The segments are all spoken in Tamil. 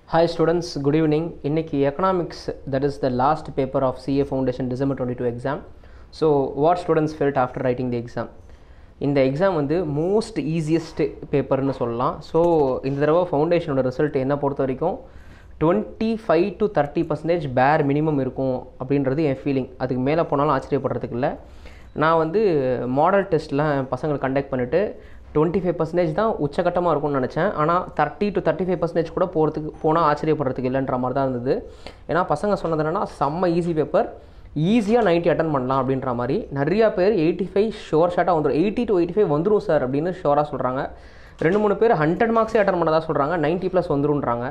Hi students, good evening. இன்னைக்கு economics that is the last paper of CA Foundation December 22 exam. So what students felt after writing the exam? இந்த எக்ஸாம் வந்து மோஸ்ட் ஈஸியஸ்ட் பேப்பர்னு சொல்லலாம் ஸோ இந்த தடவை ஃபவுண்டேஷனோட ரிசல்ட் என்ன பொறுத்த வரைக்கும் twenty five to thirty percentage பேர் மினிமம் இருக்கும் அப்படின்றது என் ஃபீலிங் அதுக்கு மேலே போனாலும் ஆச்சரியப்படுறதுக்கு இல்லை நான் வந்து மாடல் டெஸ்ட்லாம் என் பசங்களுக்கு கண்டக்ட் பண்ணிவிட்டு டுவெண்ட்டி ஃபைவ் பர்சன்டேஜ் தான் உச்சகட்டமாக இருக்கும்னு நினச்சேன் ஆனால் thirty to thirty five percentage கூட போகிறதுக்கு போனால் ஆச்சரியப்படுறதுக்கு இல்லைன்ற மாதிரி தான் இருந்தது ஏன்னா பசங்க சொன்னது என்னன்னா செம்ம ஈஸி பேப்பர் ஈஸியாக நைன்ட்டி அட்டன் பண்ணலாம் அப்படின்ற மாதிரி நிறையா பேர் எயிட்டி ஃபைவ் ஷோர் ஷார்ட்டாக வந்துடும் எயிட்டி டு எயிட்டி ஃபைவ் வந்துடும் சார் அப்படின்னு ஷோராக சொல்கிறாங்க ரெண்டு மூணு பேர் ஹண்ட்ரட் மார்க்ஸே அட்டன் பண்ணதா சொல்கிறாங்க நைன்ட்டி ப்ளஸ் வந்துருன்றாங்க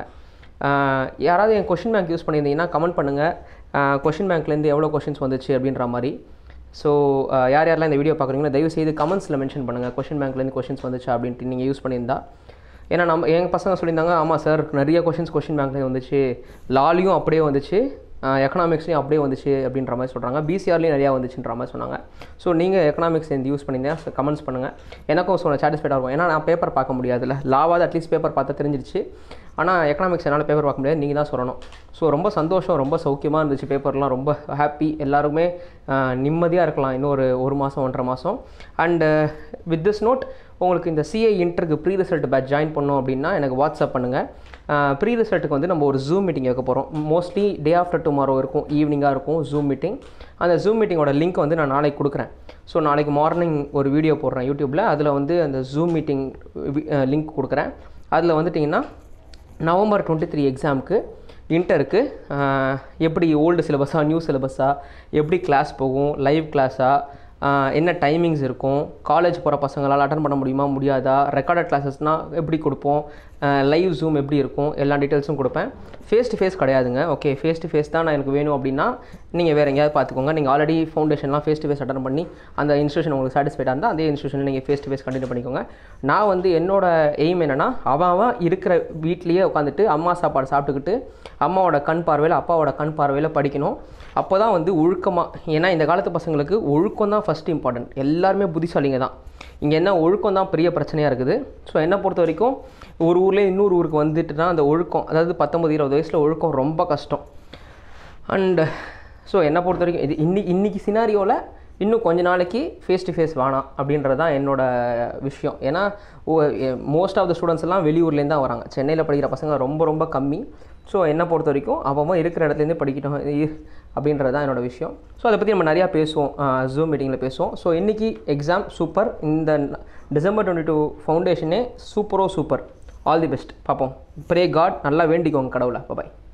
ஆஹ் யாராவது என் கொஷின் பேங்க் யூஸ் பண்ணியிருந்தீங்கன்னா கமெண்ட் பண்ணுங்கள் கொஷின் பேங்க்லேருந்து எவ்வளோ கொஷின்ஸ் வந்துச்சு அப்படின்ற மாதிரி ஸோ யார் யாரெல்லாம் இந்த வீடியோ பார்க்குறீங்களோ தயவு செய்து கமெண்ட்ஸில் மென்ஷன் பண்ணுங்கள் கொஷின் பேங்க்லேருந்து கொஷின்ஸ் வந்துச்சு அப்படின்ட்டு நீங்கள் யூஸ் பண்ணியிருந்தா ஏன்னா நம்ம எங்கள் பசங்க சொல்லியிருந்தாங்க ஆமாம் சார் நிறைய கொஷின்ஸ் கொஷின் பேங்க்லேயே வந்துச்சு லாலியும் அப்படியே வந்துச்சு எக்கனாமிக்ஸ்லையும் அப்படியே வந்துச்சு அப்படின்ற மாதிரி சொல்கிறாங்க பிசிஆர்லேயும் நிறையா வந்துச்சுன்ற மாதிரி சொன்னாங்க ஸோ நீங்கள் எக்கனாமிக்ஸ் இந்த யூஸ் பண்ணியிருந்தா கமெண்ட்ஸ் பண்ணுங்கள் எனக்கும் சொன்ன சாட்டிஸ்ஃபைடாக இருக்கும் ஏன்னா நான் பேப்பர் பார்க்க முடியாதுல்ல லாவாவது அட்லீஸ்ட் பேப்பர் பார்த்தா தெரிஞ்சிருச்சு ஆனால் எக்கனாமிக்ஸ் என்னால் பேப்பர் பார்க்க முடியாது நீங்கள் தான் சொல்லணும் ஸோ ரொம்ப சந்தோஷம் ரொம்ப சௌக்கியமாக இருந்துச்சு பேப்பர்லாம் ரொம்ப ஹாப்பி எல்லாருமே நிம்மதியாக இருக்கலாம் இன்னும் ஒரு ஒரு மாதம் ஒன்றரை மாதம் அண்டு வித் திஸ் நோட் உங்களுக்கு இந்த சிஏ இன்டருக்கு ப்ரீ ரிசல்ட் பேட்ச் ஜாயின் பண்ணோம் அப்படின்னா எனக்கு வாட்ஸ்அப் பண்ணுங்கள் ப்ரீ ரிசல்ட்டுக்கு வந்து நம்ம ஒரு ஜூம் மீட்டிங் வைக்க போகிறோம் மோஸ்ட்லி டே ஆஃப்டர் டுமாரோ இருக்கும் ஈவினிங்காக இருக்கும் ஜூம் மீட்டிங் அந்த ஜூம் மீட்டிங்கோட லிங்க் வந்து நான் நாளைக்கு கொடுக்குறேன் ஸோ நாளைக்கு மார்னிங் ஒரு வீடியோ போடுறேன் யூடியூப்பில் அதில் வந்து அந்த ஜூம் மீட்டிங் லிங்க் கொடுக்குறேன் அதில் வந்துட்டிங்கன்னா நவம்பர் டுவெண்ட்டி த்ரீ எக்ஸாமுக்கு இன்டருக்கு எப்படி ஓல்டு சிலபஸாக நியூ சிலபஸாக எப்படி கிளாஸ் போகும் லைவ் கிளாஸாக என்ன டைமிங்ஸ் இருக்கும் காலேஜ் போகிற பசங்களால் அட்டன் பண்ண முடியுமா முடியாதா ரெக்கார்டட் கிளாஸஸ்னால் எப்படி கொடுப்போம் லைவ் ஜூம் எப்படி இருக்கும் எல்லா டீட்டெயில்ஸும் கொடுப்பேன் ஃபேஸ் டு ஃபேஸ் கிடையாதுங்க ஓகே ஃபேஸ் டு ஃபேஸ் தான் நான் எனக்கு வேணும் அப்படின்னா நீங்கள் வேறு எங்கேயாவது பார்த்துக்கோங்க நீங்கள் ஆல்ரெடி ஃபவுண்டேஷன்லாம் ஃபேஸ் டு ஃபேஸ் அட்டன் பண்ணி அந்த இன்ஸ்டியூஷன் உங்களுக்கு சாட்டிஸ்ஃபைடாக இருந்தால் அதே இன்ஸ்டியூஷனில் நீங்கள் ஃபேஸ் டு ஃபேஸ் கண்டினியூ பண்ணிக்கோங்க நான் வந்து என்னோட எய்ம் என்னென்னா அவன் அவன் இருக்கிற வீட்லேயே உட்காந்துட்டு அம்மா சாப்பாடு சாப்பிட்டுக்கிட்டு அம்மாவோட கண் பார்வையில் அப்பாவோட கண் பார்வையில் படிக்கணும் அப்போ தான் வந்து ஒழுக்கமாக ஏன்னா இந்த காலத்து பசங்களுக்கு ஒழுக்கம் தான் ஃபஸ்ட் இம்பார்ட்டன்ட் எல்லாருமே புத்திசாலிங்க தான் இங்கே என்ன ஒழுக்கம் தான் பெரிய பிரச்சனையாக இருக்குது ஸோ என்னை பொறுத்த வரைக்கும் ஒரு ஊர்லேயே இன்னொரு ஊருக்கு வந்துட்டுனா அந்த ஒழுக்கம் அதாவது பத்தொம்பது இருபது வயசில் ஒழுக்கம் ரொம்ப கஷ்டம் அண்டு ஸோ என்னை பொறுத்த வரைக்கும் இது இன்னி இன்றைக்கி சினாரியோவில் இன்னும் கொஞ்ச நாளைக்கு ஃபேஸ் டு ஃபேஸ் வேணாம் அப்படின்றது தான் என்னோட விஷயம் ஏன்னா மோஸ்ட் ஆஃப் த ஸ்டூடெண்ட்ஸ் எல்லாம் வெளியூர்லேருந்து தான் வராங்க சென்னையில் படிக்கிற பசங்க ரொம்ப ரொம்ப கம்மி ஸோ என்னை பொறுத்த வரைக்கும் அவன் இருக்கிற இடத்துலேருந்து படிக்கட்டும் அப்படின்றது தான் என்னோடய விஷயம் ஸோ அதை பற்றி நம்ம நிறையா பேசுவோம் ஜூம் மீட்டிங்கில் பேசுவோம் ஸோ இன்றைக்கி எக்ஸாம் சூப்பர் இந்த டிசம்பர் டுவெண்ட்டி டூ ஃபவுண்டேஷனே சூப்பரோ சூப்பர் ஆல் தி பெஸ்ட் பார்ப்போம் ப்ரே காட் நல்லா வேண்டிக்கோங்க கடவுளை பாய்